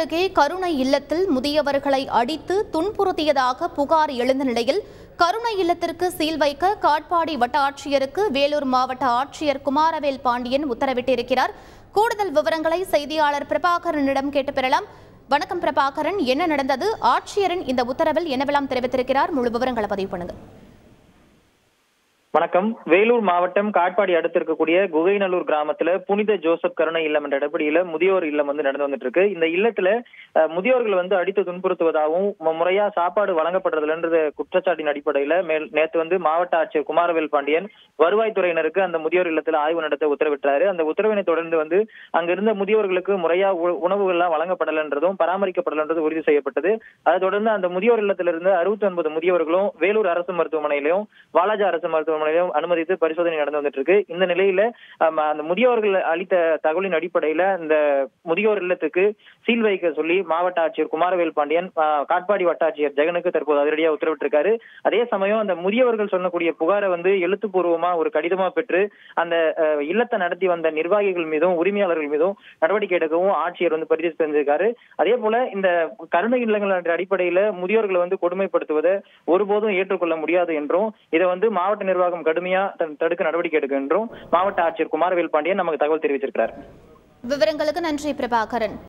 அருகே கருணை இல்லத்தில் முதியவர்களை அடித்து துன்புறுத்தியதாக புகார் எழுந்த நிலையில் கருணை இல்லத்திற்கு சீல் வைக்க காட்பாடி வட்ட ஆட்சியருக்கு வேலூர் மாவட்ட ஆட்சியர் குமாரவேல் பாண்டியன் உத்தரவிட்டிருக்கிறார் கூடுதல் விவரங்களை செய்தியாளர் பிரபாகரனிடம் கேட்டு பெறலாம் வணக்கம் பிரபாகரன் என்ன நடந்தது ஆட்சியரின் இந்த உத்தரவில் என்னவெல்லாம் தெரிவித்திருக்கிறார் முழு விவரங்களை பதிவு பண்ணுங்க வணக்கம் வேலூர் மாவட்டம் காட்பாடி அடுத்து இருக்கக்கூடிய குகைநல்லூர் கிராமத்துல புனித ஜோசப் கருணை இல்லம் என்ற அடிப்படையில முதியோர் இல்லம் வந்து நடந்து வந்துட்டு இருக்கு இந்த இல்லத்துல அஹ், முதியோர்கள் வந்து அடித்து துன்புறுத்துவதாகவும் மு- முறையா சாப்பாடு வழங்கப்படுறதுலன்றது குற்றச்சாட்டின் அடிப்படையில மேல் நேத்து வந்து மாவட்ட ஆட்சியர் குமாரவேல் பாண்டியன் வருவாய்த்துறையினருக்கு அந்த முதியோர் இல்லத்துல ஆய்வு நடத்த உத்தரவிட்டாரு அந்த உத்தரவினை தொடர்ந்து வந்து அங்க இருந்த முதியோர்களுக்கு முறையா உ- உணவுகள் எல்லாம் வழங்கப்படலன்றதும் பராமரிக்கப்படலன்றது உறுதி செய்யப்பட்டது அதை தொடர்ந்து அந்த முதியோர் இல்லத்திலிருந்து அறுபத்தி ஒன்பது முதியவர்களும் வேலூர் அரசு மருத்துவமனையிலும் வாலாஜா அரசு மருத்துவமனையிலும் அனுமதித்து பரிசோதனை நடந்து வந்துட்டு இருக்கு இந்த நிலையில ஆம், அந்த முதியோர்கள் அளித்த தகவலின் அடிப்படையில இந்த முதியோர் இல்லத்துக்கு சீல் வைக்க சொல்லி மாவட்ட ஆட்சியர் குமாரவேல் பாண்டியன் ஆ, காட்பாடி வட்டாட்சியர் ஜெகனுக்கு தற்போது அதிரடியாக உத்தரவிட்டிருக்காரு அதே சமயம் அந்த முதியவர்கள் சொல்லக்கூடிய புகாரை வந்து எழுத்துப்பூர்வமா ஒரு கடிதமா பெற்று அந்த அஹ், இல்லத்தை நடத்தி வந்த நிர்வாகிகள் மீதும் உரிமையாளர்கள் மீதும் நடவடிக்கை எடுக்கவும் ஆட்சியர் வந்து பரிசு செஞ்சிருக்காரு அதே போல இந்த கருணை இல்லங்கள் என்ற அடிப்படையில முதியோர்களை வந்து கொடுமைப்படுத்துவதை ஒருபோதும் ஏற்றுக்கொள்ள முடியாது என்றும் இதை வந்து மாவட்ட நிர்வாகம் கடுமையா தன் தடுக்க நடவடிக்கை எடுக்கும் என்றும் மாவட்ட ஆட்சியர் குமாரவேல் பாண்டியன் நமக்கு தகவல் தெரிவிச்சிருக்கிறார் விவரங்களுக்கு நன்றி பிரபாகரன்